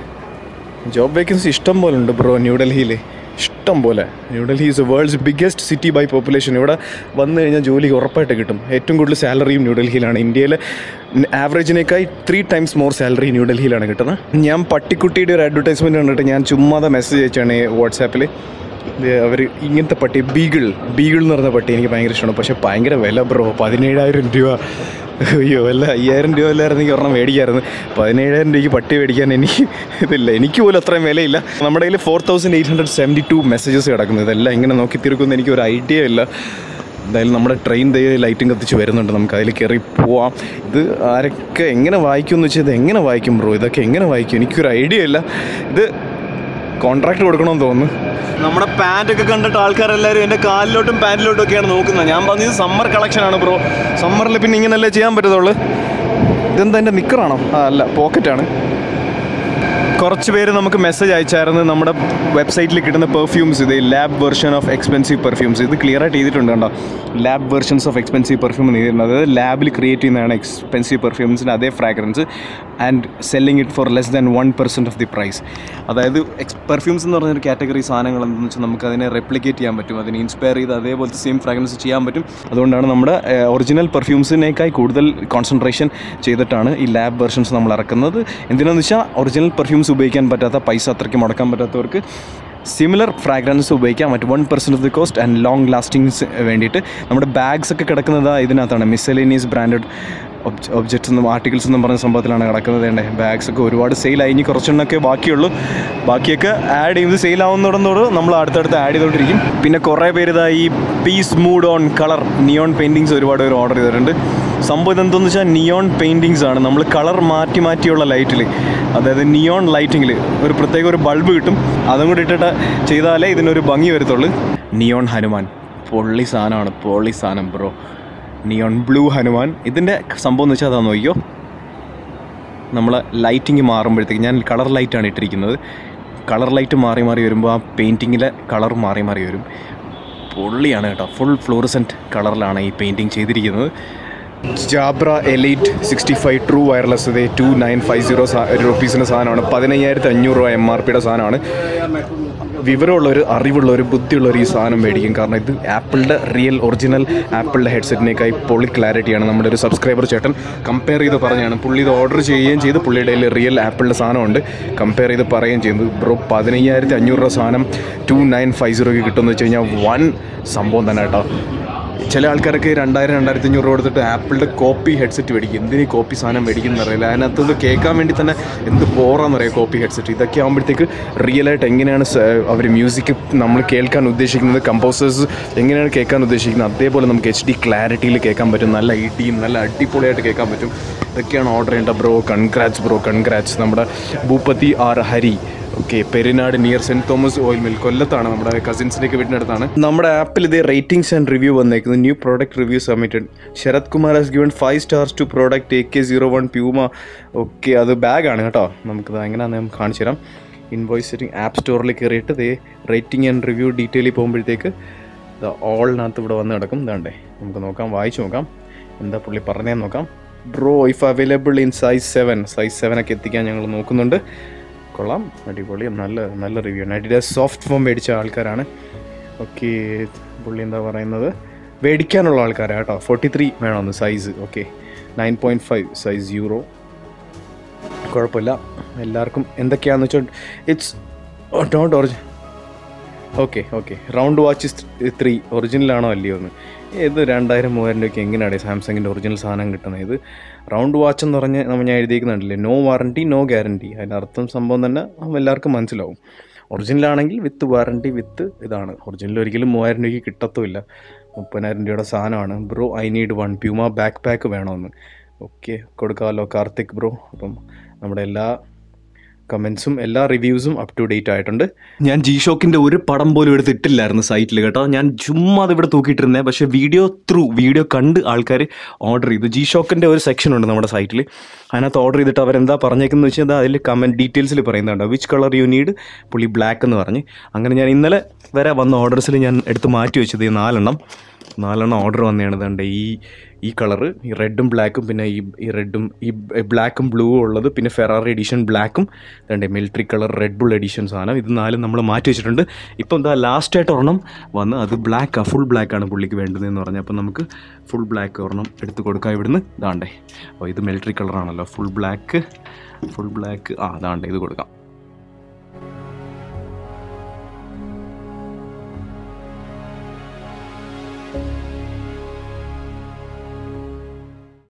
ജോബ് വേക്കൻസി ഇഷ്ടം പോലെ ഉണ്ട് ബ്രോ ന്യൂഡൽഹിയിൽ ഇഷ്ടം പോലെ New Delhi is world's biggest city by population ഇവിടെ വന്നു കഴിഞ്ഞാൽ ജോലി ഉറപ്പായിട്ട് കിട്ടും ഏറ്റവും കൂടുതൽ സാലറിയും ന്യൂഡൽഹിയിലാണ് ഇന്ത്യയിലെ ആവറേജിനേക്കായി ത്രീ ടൈംസ് മോർ സാലറി ന്യൂഡൽഹിയിലാണ് കിട്ടുന്നത് ഞാൻ പട്ടിക്കുട്ടിയുടെ ഒരു അഡ്വർടൈസ്മെൻറ്റ് കണ്ടിട്ട് ഞാൻ ചുമ്മാതെ മെസ്സേജ് അയച്ചാണ് വാട്സാപ്പിൽ അവർ ഇങ്ങനത്തെ പട്ടി ബീഗിൾ ബീഗിൾ എന്ന് പറഞ്ഞ പട്ടി എനിക്ക് ഭയങ്കര ഇഷ്ടമാണ് പക്ഷേ ഭയങ്കര വില ബ്രോ പതിനേഴായിരം രൂപ അയ്യോ അല്ല അയ്യായിരം രൂപ അല്ലായിരുന്നെങ്കിൽ ഒരെണ്ണം മേടിക്കായിരുന്നു പതിനേഴായിരം രൂപയ്ക്ക് പട്ടി മേടിക്കാൻ എനിക്ക് ഇതില്ല എനിക്ക് പോലും അത്രയും വിലയില്ല നമ്മുടെ കയ്യിൽ four thousand eight hundred seventy two messages കിടക്കുന്നത് ഇതെല്ലാം ഇങ്ങനെ നോക്കി തീർക്കുമെന്ന് എനിക്ക് ഒരു ഐഡിയ ഇല്ല എന്തായാലും നമ്മുടെ ട്രെയിൻ ദേ ലൈറ്റും കത്തിച്ച് വരുന്നുണ്ട് നമുക്ക് അതിൽ കയറി പോവാം ഇത് ആരൊക്കെ എങ്ങനെ വായിക്കും എന്ന് വെച്ചാൽ ഇത് എങ്ങനെ വായിക്കും ബ്രോ ഇതൊക്കെ എങ്ങനെ വായിക്കും എനിക്കൊരു ഐഡിയ ഇല്ല ഇത് കോൺട്രാക്ട് കൊടുക്കണമെന്ന് തോന്നുന്നു നമ്മുടെ പാൻറ്റൊക്കെ കണ്ടിട്ട് ആൾക്കാരെല്ലാവരും എൻ്റെ കാലിലോട്ടും പാൻറ്റിലോട്ടും ഒക്കെയാണ് നോക്കുന്നത് ഞാൻ പറഞ്ഞത് സമ്മർ കളക്ഷനാണ് ബ്രോ സമ്മറിൽ പിന്നെ ഇങ്ങനെയല്ലേ ചെയ്യാൻ പറ്റത്തുള്ളൂ ഇതെന്താ എൻ്റെ നിക്കറാണോ ആ അല്ല പോക്കറ്റാണ് കുറച്ച് പേര് നമുക്ക് മെസ്സേജ് അയച്ചായിരുന്നു നമ്മുടെ വെബ്സൈറ്റിൽ കിട്ടുന്ന പെർഫ്യൂംസ് ഇത് lab version of expensive perfumes ഇത് ക്ലിയർ ആയിട്ട് ചെയ്തിട്ടുണ്ട് കണ്ടോ lab versions of expensive perfume എന്ന് ചെയ്തിട്ടുണ്ട് അതായത് ലാബിൽ ക്രിയേറ്റ് ചെയ്യുന്നതാണ് എക്സ്പെൻസീവ് പെർഫ്യൂംസിൻ്റെ അതേ fragrance and selling it for less than one percent of the price അതായത് എക്സ് പെർഫ്യൂംസ് എന്ന് പറഞ്ഞൊരു കാറ്റഗറി സാധനങ്ങൾ എന്താണെന്ന് വെച്ചാൽ നമുക്ക് അതിനെ റെപ്ലിക്കേറ്റ് ചെയ്യാൻ പറ്റും അതിനെ ഇൻസ്പയർ ചെയ്ത് അതേപോലത്തെ സെയിം ഫ്രാഗ്രൻസ് ചെയ്യാൻ പറ്റും അതുകൊണ്ടാണ് നമ്മുടെ ഒറിജിനൽ പെർഫ്യൂംസിനേക്കായി കൂടുതൽ കോൺസെൻട്രേഷൻ ചെയ്തിട്ടാണ് ഈ ലാബ് വെർഷൻസ് നമ്മൾ ഇറക്കുന്നത് എന്തിനാന്ന് വെച്ചാൽ ഒറിജിനൽ പെർഫ്യൂംസ് ഉപയോഗിക്കാൻ പറ്റാത്ത പൈസ അത്രയ്ക്ക് മുടക്കാൻ പറ്റാത്തവർക്ക് സിമിലർ ഫ്രാഗ്രൻസ് ഉപയോഗിക്കാം മറ്റ് one percent of the cost and long lastings വേണ്ടിയിട്ട് നമ്മുടെ ബാഗ്സ് ഒക്കെ കിടക്കുന്നത് ഇതിനകത്താണ് മിസലേനിയസ് ബ്രാൻഡഡ് ഒബ്ജക്ട്സ് എന്നും ആർട്ടിക്കിൾസ് എന്നും പറഞ്ഞ സംഭവത്തിലാണ് കിടക്കുന്നത് വേണ്ടേ ബാഗ്സ് ഒക്കെ ഒരുപാട് സെയിലായി ഇനി കുറച്ചെണ്ണമൊക്കെ ബാക്കിയുള്ളൂ ബാക്കിയൊക്കെ ആഡ് ചെയ്ത് സെയിൽ ആവുന്നിടന്നോട് നമ്മൾ അടുത്തടുത്ത് ആഡ് ചെയ്തുകൊണ്ടിരിക്കും പിന്നെ കുറേ പേര് ഇതാ ഈ piece mood on colour neon paintings ഒരുപാട് പേര് ഓർഡർ ചെയ്തിട്ടുണ്ട് സംഭവം ഇതെന്തെന്ന് വെച്ചാൽ നിയോൺ പെയിൻറ്റിങ്സ് ആണ് നമ്മൾ കളർ മാറ്റി മാറ്റിയുള്ള ലൈറ്റിൽ അതായത് നിയോൺ ലൈറ്റിങ്ങിൽ ഒരു പ്രത്യേക ഒരു ബൾബ് കിട്ടും അതും കൂടി ഇട്ടിട്ട് ചെയ്താലേ ഇതിനൊരു ഭംഗി വരത്തുള്ളൂ നിയോൺ ഹനുമാൻ പൊള്ളി സാധനമാണ് പൊള്ളി സാധനം ബ്രോ നിയോൺ ബ്ലൂ ഹനുമാൻ ഇതിൻ്റെ സംഭവം എന്ന് വെച്ചാൽ അതാ നോക്കിയോ നമ്മൾ ലൈറ്റിങ് മാറുമ്പോഴത്തേക്ക് ഞാൻ കളർ ലൈറ്റാണ് ഇട്ടിരിക്കുന്നത് കളർ ലൈറ്റ് മാറി മാറി വരുമ്പോൾ ആ പെയിൻറ്റിങ്ങിലെ കളർ മാറി മാറി വരും പൊള്ളിയാണ് കേട്ടോ ഫുൾ ഫ്ലൂറസെൻറ്റ് കളറിലാണ് ഈ പെയിൻറ്റിങ് ചെയ്തിരിക്കുന്നത് Jabra Elite sixty five true wireless ഇത് ടു നയൻ ഫൈവ് സീറോ റുപ്പീസിൻ്റെ സാധനമാണ് പതിനയ്യായിരത്തി അഞ്ഞൂറ് രൂപ എം ആർ പിയുടെ സാധനമാണ് വിവരമുള്ളവർ അറിവുള്ളവർ ബുദ്ധിയുള്ളവർ ഈ സാധനം മേടിക്കും കാരണം ഇത് ആപ്പിളിൻ്റെ റിയൽ ഒറിജിനൽ ആപ്പിളിൻ്റെ ഹെഡ്സെറ്റിനേക്കായി പൊളി ക്ലാരിറ്റിയാണ് നമ്മുടെ ഒരു സബ്സ്ക്രൈബർ ചേട്ടൻ കമ്പയർ ചെയ്ത് പറഞ്ഞാണ് പുള്ളി ഇത് ഓർഡർ ചെയ്യുകയും ചെയ്ത് പുള്ളിയുടെ കയ്യിൽ റിയൽ ആപ്പിളിൻ്റെ സാധനമുണ്ട് കമ്പയർ ചെയ്ത് പറയുകയും ചെയ്യുന്നത് ബ്രോ പതിനയ്യായിരത്തി അഞ്ഞൂറ് രൂപ സാധനം ടു നയൻ ഫൈവ് സീറോയ്ക്ക് കിട്ടുമെന്ന് വെച്ച് കഴിഞ്ഞാൽ വൺ സംഭവം തന്നെ കേട്ടോ ചില ആൾക്കാർക്ക് രണ്ടായിരം രണ്ടായിരത്തി അഞ്ഞൂറ് രൂപ കൊടുത്തിട്ട് ആപ്പിളിൻ്റെ കോപ്പി ഹെഡ്സെറ്റ് മേടിക്കും എന്തിനീ കോപ്പി സാധനം മേടിക്കുന്ന അറിയില്ല അതിനകത്തുനിന്ന് കേൾക്കാൻ വേണ്ടി തന്നെ എന്ത് ബോറാന്ന് പറയാം കോപ്പി ഹെഡ്സെറ്റ് ഇതൊക്കെ ആകുമ്പോഴത്തേക്ക് റിയലായിട്ട് എങ്ങനെയാണ് അവർ മ്യൂസിക് നമ്മൾ കേൾക്കാൻ ഉദ്ദേശിക്കുന്നത് കമ്പോസേഴ്സ് എങ്ങനെയാണ് കേൾക്കാൻ ഉദ്ദേശിക്കുന്നത് അതേപോലെ നമുക്ക് എച്ച് ഡി ക്ലാരിറ്റിയിൽ കേൾക്കാൻ പറ്റും നല്ല ഐഡിയും നല്ല അടിപൊളിയായിട്ട് കേൾക്കാൻ പറ്റും ഇതൊക്കെയാണ് ഓർഡർ ചെയ്യേണ്ട ബ്രോ കൺഗ്രാറ്റ്സ് ബ്രോ കൺഗ്രാറ്റ്സ് നമ്മുടെ Bhupathi R Hari okay Perinad near Saint Thomas oil mill കൊല്ലത്താണ് നമ്മുടെ കസിൻസിലേക്ക് വീട്ടിനടുത്താണ് നമ്മുടെ ആപ്പിൽ ഇത് റേറ്റിംഗ്സ് ആൻഡ് റിവ്യൂ വന്നേക്കുന്നത് new product review submitted Sharath Kumar has given five stars to product A K zero one Puma okay അത് ബാഗാണ് കേട്ടോ നമുക്കത് എങ്ങനെയാണെന്ന് ഞാൻ കാണിച്ചു തരാം ഇൻവോയ്സ് സെറ്റിംഗ് ആപ്പ് സ്റ്റോറിൽ കയറിയിട്ട് ഇത് റേറ്റിംഗ് ആൻഡ് റിവ്യൂ ഡീറ്റെയിലിൽ പോകുമ്പോഴത്തേക്ക് ഇത് ഓളിനകത്ത് ഇവിടെ വന്ന് കിടക്കും ഇതാണ്ടേ നമുക്ക് നോക്കാം വായിച്ചു നോക്കാം എന്താ പുള്ളി പറഞ്ഞതെന്ന് നോക്കാം bro if available in size seven size സെവനൊക്കെ എത്തിക്കാൻ ഞങ്ങൾ നോക്കുന്നുണ്ട് കൊള്ളാം അടിപൊളി നല്ല നല്ല റിവ്യൂ ആണ് അഡിഡാസ് സോഫ്റ്റ് ഫോം മേടിച്ച ആൾക്കാരാണ് ഓക്കെ പുള്ളി എന്താ പറയുന്നത് മേടിക്കാനുള്ള ആൾക്കാരാണ് കേട്ടോ ഫോർട്ടി ത്രീ വേണമെന്ന് size okay nine point five size euro കുഴപ്പമില്ല എല്ലാവർക്കും എന്തൊക്കെയാണെന്ന് വെച്ചാൽ it's not origin okay okay round watch three ഒറിജിനലാണോ അല്ലയോ എന്ന് ഇത് രണ്ടായിരം മൂവായിരം രൂപയ്ക്ക് എങ്ങനെയാണ് സാംസങ്ങിൻ്റെ ഒറിജിനൽ സാധനം കിട്ടുന്നത് ഇത് റൗണ്ട് വാച്ച് എന്ന് പറഞ്ഞ് നമ്മൾ ഞാൻ എഴുതിയിരിക്കുന്നുണ്ടല്ലേ നോ വാറണ്ടി നോ ഗ്യാരണ്ടി അതിൻ്റെ അർത്ഥം സംഭവം തന്നെ എല്ലാവർക്കും മനസ്സിലാവും ഒറിജിനൽ ആണെങ്കിൽ വിത്ത് വാറണ്ടി വിത്ത് ഇതാണ് ഒറിജിനൽ ഒരിക്കലും മൂവായിരം രൂപയ്ക്ക് കിട്ടത്തുമില്ല മുപ്പതിനായിരം രൂപയുടെ സാധനമാണ് bro I need one Puma backpack വേണമെന്ന് ഓക്കെ കൊടുക്കാമല്ലോ കാർത്തിക് ബ്രോ അപ്പം നമ്മുടെ എല്ലാ കമൻസും എല്ലാ റിവ്യൂസും അപ് ടു ഡേറ്റ് ആയിട്ടുണ്ട് ഞാൻ ജി ഷോക്കിൻ്റെ ഒരു പടം പോലും എടുത്ത് ഇട്ടില്ലായിരുന്നു സൈറ്റിൽ കേട്ടോ ഞാൻ ചുമ്മാ അത് ഇവിടെ തൂക്കിയിട്ടിരുന്നേ പക്ഷേ വീഡിയോ ത്രൂ വീഡിയോ കണ്ട് ആൾക്കാർ ഓർഡർ ചെയ്തു ജി ഷോക്കിൻ്റെ ഒരു സെക്ഷൻ ഉണ്ട് നമ്മുടെ സൈറ്റിൽ അതിനകത്ത് ഓർഡർ ചെയ്തിട്ട് അവരെന്താ പറഞ്ഞേക്കുന്നത് വെച്ചാൽ അത് അതിൽ കമൻറ്റ് ഡീറ്റെയിൽസിൽ പറയുന്നുണ്ട് വിച്ച് കളർ യു നീഡ് പുള്ളി ബ്ലാക്ക് എന്ന് പറഞ്ഞ് അങ്ങനെ ഞാൻ ഇന്നലെ വരെ വന്ന ഓർഡേഴ്സിൽ ഞാൻ എടുത്ത് മാറ്റി വെച്ചത് ഈ നാലെണ്ണം നാലെണ്ണം ഓർഡർ വന്നതാണ് ഇതുണ്ട് ഈ ഈ കളറ് ഈ റെഡും ബ്ലാക്കും പിന്നെ ഈ ഈ റെഡും ഈ ബ്ലാക്കും ബ്ലൂവും ഉള്ളത് പിന്നെ ഫെറാറി എഡിഷൻ ബ്ലാക്കും ഇതുണ്ട് military colour Red Bull edition സാധനം ഇത് നാലും നമ്മൾ മാറ്റി വെച്ചിട്ടുണ്ട് ഇപ്പം എന്താ ലാസ്റ്റായിട്ട് ഒരെണ്ണം വന്ന് അത് ബ്ലാക്കാണ് ഫുൾ ബ്ലാക്കാണ് പുള്ളിക്ക് വേണ്ടതെന്ന് പറഞ്ഞു അപ്പം നമുക്ക് ഫുൾ ബ്ലാക്ക് ഒരെണ്ണം എടുത്ത് കൊടുക്കാം ഇവിടുന്ന് ഇതാണ്ടേ അപ്പോൾ ഇത് മിലിറ്ററി കളറാണല്ലോ ഫുൾ ബ്ലാക്ക് ഫുൾ ബ്ലാക്ക് ആ അതാണ്ടേ ഇത് കൊടുക്കാം